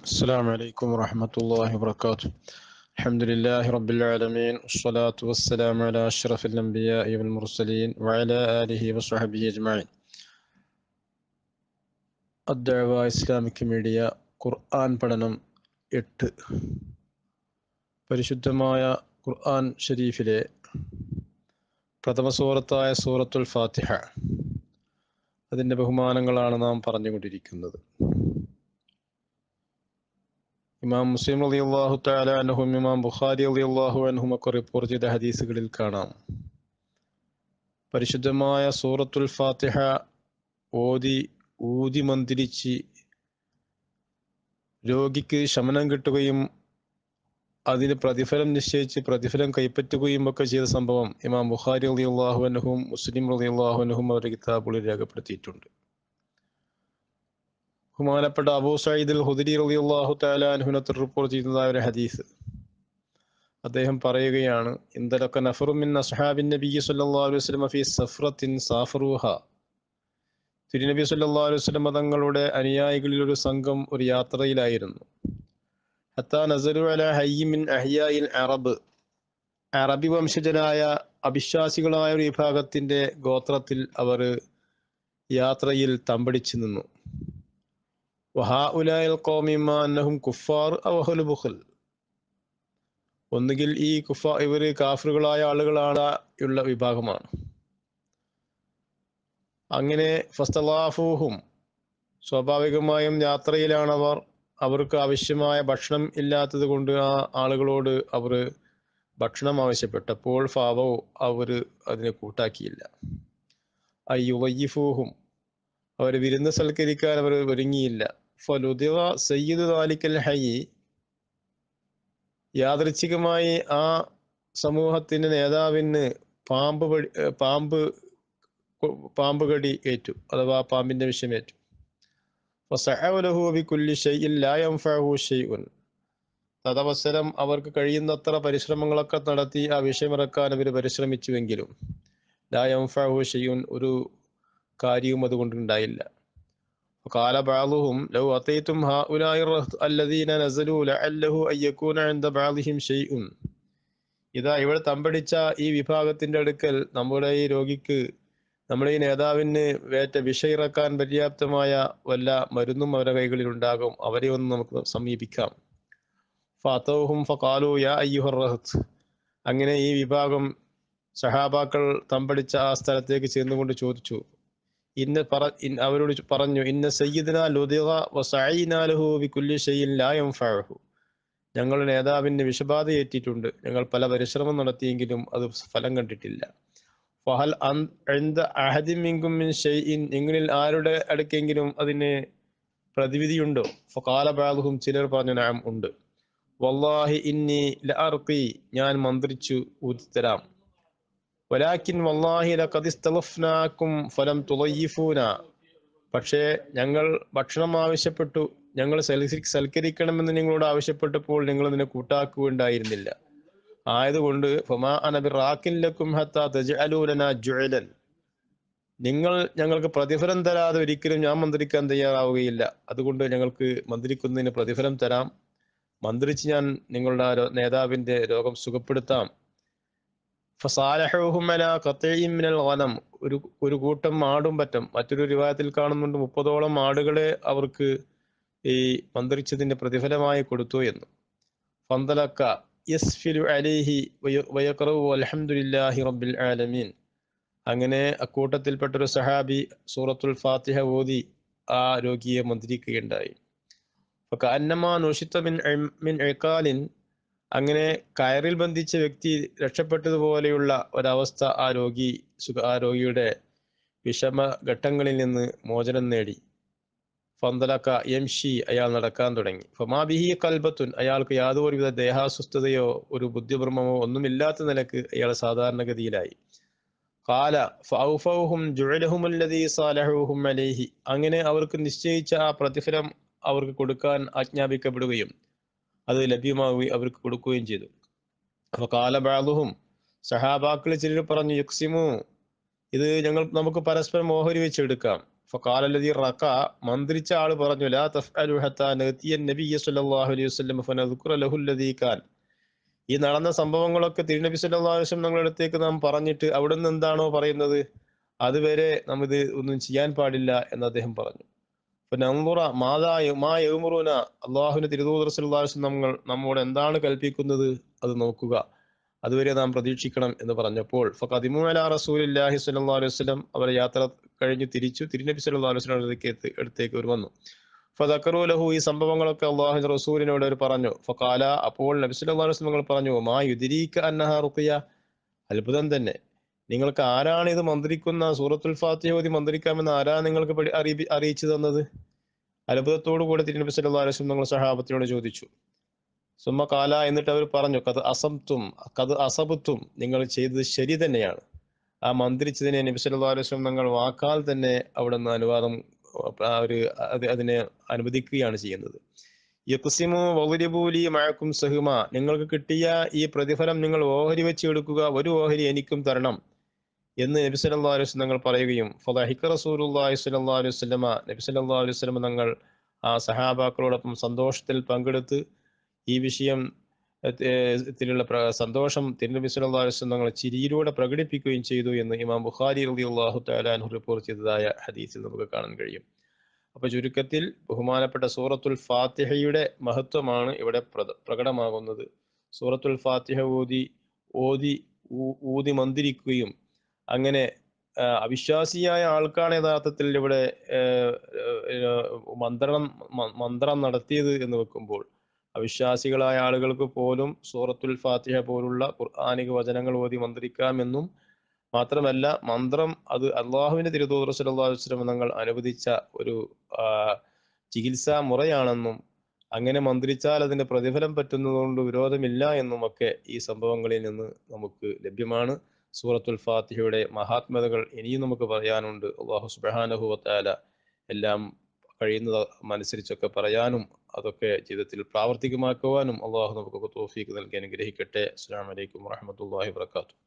السلام عليكم ورحمة الله وبركاته الحمد لله رب العالمين والصلاة والسلام على أشرف الأنبياء والمرسلين وعلى آله وصحبه أجمعين الدعوة Islamic media ഖുർആൻ പഠനം എട്ട് പരിശുദ്ധമായ ഖുർആൻ ഷരീഫിലെ പ്രഥമ സൂറത്തായ സൂറത്തുൽ ഫാത്തിഹ അതിൻ്റെ ബഹുമാനങ്ങളാണ് നാം പറഞ്ഞുകൊണ്ടിരിക്കുന്നത് ഇമാം മുസ്ലിം അലി അള്ളാഹു താല അനഹും ഇമാം ബുഖാരി അലി അള്ളാഹു അനഹും ഒക്കെ റിപ്പോർട്ട് ചെയ്ത ഹദീസുകളിൽ കാണാം പരിശുദ്ധമായ സൂറത്തുൽ ഫാത്തിഹ ഓതി ഊതി മന്ദിരിച്ച് രോഗിക്ക് ശമനം കിട്ടുകയും അതിന് പ്രതിഫലം നിശ്ചയിച്ച് പ്രതിഫലം കൈപ്പറ്റുകയും ഒക്കെ ചെയ്ത സംഭവം ഇമാം ബുഖാരി അലി അള്ളാഹു അനഹും മുസ്ലിം അലി അള്ളാഹു അനഹും അവരുടെ കിതാബുകളിൽ രേഖപ്പെടുത്തിയിട്ടുണ്ട് ബഹുമാനപ്പെട്ട അബൂ സയ്യിദ് അൽ ഹുദരി റളിയല്ലാഹു തആല അൻഹുനത്ത് റിപ്പോർട്ട് ചെയ്യുന്നതായ ഒരു ഹദീസ് അദ്ദേഹം പറയുകയാണ് ഇന്ദലക നഫറു മിൻ അസ്ഹാബിൻ നബി സല്ലല്ലാഹു അലൈഹി വസല്ലം ഫീ സഫറത്തിൻ സാഫറൂഹ തിരുനബി സല്ലല്ലാഹു അലൈഹി വസല്ലം തങ്ങളുടെ അനുയായികളിൽ ഒരു സംഘം ഒരു യാത്രയിലായിരുന്നു ഹത്താ നസലു അല ഹയ്യി മിൻ അഹ്യായിൽ അറബ് അറബി വംശജനായ അവിശ്വാസികളായ ഒരു വിഭാഗത്തിന്റെ ഗോത്രത്തിൽ അവർ യാത്രയിൽ തമ്പടിച്ചു നിന്നു വഹാഉലായൽ ഖൗമിമ അന്നഹും കുഫാർ അവഹുൽ ബുഖൽ ഒന്നുകിൽ ഈ കുഫ ഇവര് കാഫറുകളായ ആളുകളാണ് ഉള്ള വിഭാഗമാണ് അങ്ങനെ ഫസ്തലാഫൂഹും സ്വാഭാവികമായും യാത്രയിലാണവർ അവർക്ക് ആവശ്യമായ ഭക്ഷണം ഇല്ലാത്തത് കൊണ്ട് ആ ആളുകളോട് അവർ ഭക്ഷണം ആവശ്യപ്പെട്ടപ്പോൾ ഫാവോ അവർ അതിനെ കൂട്ടാക്കിയില്ല അയ്യുവയ്യഫൂഹും അവർ വിരുന്ന് സൽക്കരിക്കാൻ അവർ ഒരുങ്ങിയില്ല ഫലുദിവ സയ്യിദ് താലിക്കൽ ഹയി യാദൃച്ഛികമായി ആ സമൂഹത്തിന്റെ നേതാവിന് പാമ്പ് പാമ്പ് പാമ്പ് കടി ഏറ്റു അഥവാ പാമ്പിന്റെ വിഷമേറ്റു തദവസരം അവർക്ക് കഴിയുന്നത്ര പരിശ്രമങ്ങളൊക്കെ നടത്തി ആ വിഷയമിറക്കാൻ അവർ പരിശ്രമിച്ചുവെങ്കിലും ലായം ഫഹു ഷെയ്യുൻ ഒരു കാര്യവും അതുകൊണ്ടുണ്ടായില്ല قال بعضهم لو أتيتم هؤلاء الذين نزلوا لعله أن يكون عند بعضهم شيء ഇതാ ഇവിടെ തമ്പടിച്ച ഈ വിഭാഗത്തിന്റെ അടുക്കൽ നമ്മുടെ ഈ രോഗിക്ക് നമ്മുടെ ഈ നേതാവിന് വേറ്റ വിഷയിറക്കാൻ പര്യാപ്തമായ വല്ല മരുന്നും അവരുടെ കൈകളിൽ ഉണ്ടാകും അവരെ ഒന്ന് നമുക്ക് സമീപിക്കാം ഫാത്തവും ഫാലു യാ അയ്യുഹർ റഹത്ത് അങ്ങനെ ഈ വിഭാഗം സഹാബാക്കൾ തമ്പടിച്ച ആ സ്ഥലത്തേക്ക് ചെന്നുകൊണ്ട് ചോദിച്ചു ഇന്ന പറ അവരോട് പറഞ്ഞു ഇന്ന സയ്യിദിന ലുദിഗ വസഈനാലഹു ബികുല്ലി ഷൈഇൻ ലാ യൻഫഅഹു ഞങ്ങളുടെ നേതാവിന് വിഷബാധ ഏറ്റിട്ടുണ്ട് ഞങ്ങൾ പല പരിശ്രമം നടത്തിയെങ്കിലും അത് ഫലം കണ്ടിട്ടില്ല ഫഹൽ അന്ത അഹദിൻ മിൻകും മിൻ ഷൈഇൻ നിങ്ങളിൽ ആരുടെ അടുക്കെങ്കിലും അതിന് പ്രതിവിധിയുണ്ടോ ഫഖാല ബഅദുഹും ചിലർ പറഞ്ഞു നഅം ഉണ്ട് വല്ലാഹി ഇന്നി ലഅർഖി ഞാൻ മന്ത്രിച്ചു ഊതിത്തരാം വലാക്കിൻ വല്ലാഹി ലഖദിസ്തലഫ്നാക്കും ഫലം തുളയ്യിഫൂന പക്ഷേ ഞങ്ങൾ ഭക്ഷണം ആവശ്യപ്പെട്ടു ഞങ്ങൾ സൽക്കരിക്കണമെന്ന് നിങ്ങളോട് ആവശ്യപ്പെട്ടപ്പോൾ നിങ്ങൾ അതിനെ കൂട്ടാക്കുകയുണ്ടായിരുന്നില്ല ആയതുകൊണ്ട് ഫമാ അനബി റാക്കില്ലക്കും ഹത്താ തജ്അലൂലന ജുഅലൻ നിങ്ങൾ ഞങ്ങൾക്ക് പ്രതിഫലം തരാതെ ഒരിക്കലും ഞാൻ മന്ത്രിക്കാൻ തയ്യാറാവുകയില്ല അതുകൊണ്ട് ഞങ്ങൾക്ക് മന്ത്രിക്കുന്നതിന് പ്രതിഫലം തരാം മന്ത്രിച്ച് ഞാൻ നിങ്ങളുടെ നേതാവിന്റെ രോഗം സുഖപ്പെടുത്താം ഗനം ഒരു ഒരു കൂട്ടം ആടും പറ്റും മറ്റൊരു വിവാഹത്തിൽ കാണുന്നുണ്ട് മുപ്പതോളം ആടുകളെ അവർക്ക് ഈ മന്ത്രിച്ചതിന്റെ പ്രതിഫലമായി കൊടുത്തു എന്ന് ഫന്തലക്ക യസ്ഫിലു അലിഹി വയക്റു അൽഹംദുലില്ലാഹി റബ്ബിൽ ആലമീൻ അങ്ങനെ അക്കൂട്ടത്തിൽപ്പെട്ട ഒരു സഹാബി സൂറത്തുൽ ഫാത്തിഹ ഓതി ആ രോഗിയെ മന്ത്രിക്കുകയുണ്ടായി അന്നമാ നുഷിത്ത മിൻ മിൻ എക്കാലിൻ അങ്ങനെ കയറിൽ ബന്ധിച്ച വ്യക്തി രക്ഷപ്പെട്ടതുപോലെയുള്ള ഒരവസ്ഥ ആ രോഗി സുഖ ആ രോഗിയുടെ വിഷമ ഘട്ടങ്ങളിൽ നിന്ന് മോചനം നേടി ഫന്തലക്ക യംഷി അയാൾ നടക്കാൻ തുടങ്ങി ഫമാബിഹി കൽബത്തുൻ അയാൾക്ക് യാതൊരുവിധ ദേഹാസ്വസ്ഥതയോ ഒരു ബുദ്ധിഭ്രമമോ ഒന്നുമില്ലാത്ത നിലക്ക് അയാൾ സാധാരണഗതിയിലായി കാല ഫൗഫൗഹും ജുഅലഹുമുല്ലദീ സാലഹുഹും അലൈഹി അങ്ങനെ അവർക്ക് നിശ്ചയിച്ച ആ പ്രതിഫലം അവർക്ക് കൊടുക്കാൻ ആജ്ഞാപിക്കപ്പെടുകയും അത് ലഭ്യമാവുകയും അവർക്ക് കൊടുക്കുകയും ചെയ്തു അപ്പൊ കാലബാലുഹും സഹാബാക്കൾ ചിലർ പറഞ്ഞു യുക്സിമു ഇത് ഞങ്ങൾ നമുക്ക് പരസ്പരം ഓഹരി വെച്ചെടുക്കാം فقال الذي رقى മന്ത്രിച്ച ആൾ പറഞ്ഞു لا تفعلوا حتى نأتي النبي صلى الله عليه وسلم فنذكر له الذي كان ഈ നടന്ന സംഭവങ്ങളൊക്കെ തിരുനബി സല്ലല്ലാഹു അലൈഹി വസല്ലം ഞങ്ങളുടെ അടുത്തേക്ക് നാം പറഞ്ഞിട്ട് അവിടെ നിന്ന് എന്താണോ പറയുന്നത് അതുവരെ നാം ഇത് ഒന്നും ചെയ്യാൻ പാടില്ല എന്ന് അദ്ദേഹം പറഞ്ഞു അപ്പൊ നന്ദുറ മാതാ മാ യൗമുറൂന അള്ളാഹുവിന്റെ തിരുദൂതർ സല്ലല്ലാഹു അലൈഹി വസല്ലം നമ്മൾ നമ്മോട് എന്താണ് കൽപ്പിക്കുന്നത് അത് നോക്കുക അതുവരെ നാം പ്രതീക്ഷിക്കണം എന്ന് പറഞ്ഞപ്പോൾ ഫഖദിമു അലാ റസൂലില്ലാഹി സ്വല്ലല്ലാഹു അലൈഹി വസല്ലം അവർ യാത്ര കഴിഞ്ഞു തിരിച്ചു തിരുനബി സല്ലല്ലാഹു അലൈഹി വസല്ലം അടുത്തേക്ക് എത്തി- അടുത്തേക്ക് അവർ വന്നു ഫദക്കറു ലഹു ഈ സംഭവങ്ങളൊക്കെ അള്ളാഹു റസൂലിനോട് അവർ പറഞ്ഞു ഫഖാല അപ്പോൾ നബി സല്ലല്ലാഹു അലൈഹി വസല്ലം പറഞ്ഞു മാ യുദ്രീക അന്നഹ റുഖിയ അത്ഭുതം തന്നെ നിങ്ങൾക്ക് ആരാണ് ഇത് മന്ത്രിക്കുന്ന സൂറത്തുൽ ഫാത്തിഹ ഓതി മന്ത്രിക്കാമെന്ന് ആരാ നിങ്ങൾക്ക് പഠി- അറിയിപ്പി- അറിയിച്ചു തന്നത് അത്ഭുതത്തോടു കൂടി തിരുനബി സല്ലല്ലാഹു അലൈഹി വസല്ലം നിങ്ങൾ സഹാബത്തിനോട് ചോദിച്ചു സുമ്മ കാല എന്നിട്ട് അവർ പറഞ്ഞു കത് അസംത്തും കത് അസബത്തും നിങ്ങൾ ചെയ്തത് ശരി തന്നെയാണ് ആ മന്ത്രിച്ചതിനെ നബി സല്ലല്ലാഹു അലൈഹി വസല്ലം നിങ്ങൾ വാക്കാൽ തന്നെ അവിടെ നിന്ന് അനുവാദം ആ ഒരു അത് അതിനെ അനുവദിക്കുകയാണ് ചെയ്യുന്നത് യക്സിമു വൗരിബൂലി മഴക്കും സഹുമ നിങ്ങൾക്ക് കിട്ടിയ ഈ പ്രതിഫലം നിങ്ങൾ ഓഹരി വെച്ച് എടുക്കുക ഒരു ഓഹരി എനിക്കും തരണം എന്ന് നബി സല്ലല്ലാഹു അലൈഹി വസല്ലം തങ്ങൾ പറയുകയും ഫളഹിക റസൂലുള്ളാഹി സ്വല്ലല്ലാഹു അലൈഹി വസല്ലമ നബി സല്ലല്ലാഹു അലൈഹി വസല്ലം തങ്ങൾ ആ സഹാബാക്കളോടൊപ്പം സന്തോഷത്തിൽ പങ്കെടുത്ത് ഈ വിഷയം ഏർ, ത്തിലുള്ള പ്ര- സന്തോഷം തിരുനബി സല്ലല്ലാഹു അലൈഹി വസല്ലം തങ്ങൾ ചിരിയിലൂടെ പ്രകടിപ്പിക്കുകയും ചെയ്തു എന്ന് ഇമാം ബുഖാരി റളിയല്ലാഹു തആല അൻഹു റിപ്പോർട്ട് ചെയ്തതായ ഹദീസിൽ നമുക്ക് കാണാൻ കഴിയും അപ്പൊ ചുരുക്കത്തിൽ ബഹുമാനപ്പെട്ട സൂറത്തുൽ ഫാത്തിഹയുടെ മഹത്വമാണ് ഇവിടെ പ്രത- പ്രകടമാകുന്നത് സൂറത്തുൽ ഫാത്തിഹ ഓതി ഓതി ഊ- ഊതി മന്ദിരിക്കുകയും അങ്ങനെ ആ, അവിശ്വാസിയായ ആൾക്കാണ് യഥാർത്ഥത്തിൽ ഇവിടെ ഏർ, ഏർ, മന്ത്രണം മ- മന്ത്രം നടത്തിയത് എന്ന് വെക്കുമ്പോൾ അവിശ്വാസികളായ ആളുകൾക്ക് പോലും സൂറത്തുൽ ഫാത്തിഹ പോലുള്ള ഖുർആാനിക വചനങ്ങൾ ഓതി മന്ത്രിക്കാമെന്നും മാത്രമല്ല മന്ത്രം അത് അള്ളാഹുവിന്റെ തിരുതൂർ സല്ലല്ലാഹു അലൈഹി വസല്ലം തങ്ങൾ അനുവദിച്ച ഒരു ആ, ചികിത്സാ മുറയാണെന്നും അങ്ങനെ മന്ത്രിച്ചാൽ അതിന്റെ പ്രതിഫലം പറ്റുന്നതുകൊണ്ട് വിരോധമില്ല എന്നും ഒക്കെ ഈ സംഭവങ്ങളിൽ നിന്ന് നമുക്ക് ലഭ്യമാണ് സൂറത്തുൽ ഫാത്തിഹയുടെ മഹാത്മതകൾ ഇനിയും നമുക്ക് പറയാനുണ്ട് അള്ളാഹു സുബ്ഹാനഹു വതആല എല്ലാം കഴിയുന്നത് അനുസരിച്ചൊക്കെ പറയാനും അതൊക്കെ ജീവിതത്തിൽ പ്രാവർത്തികമാക്കുവാനും അള്ളാഹു നമുക്ക് തോഫീക്ക് നൽകി അനുഗ്രഹിക്കട്ടെ അസ്സലാമു അലൈക്കും വറഹ്മത്തുള്ളാഹി വബറകാതുഹു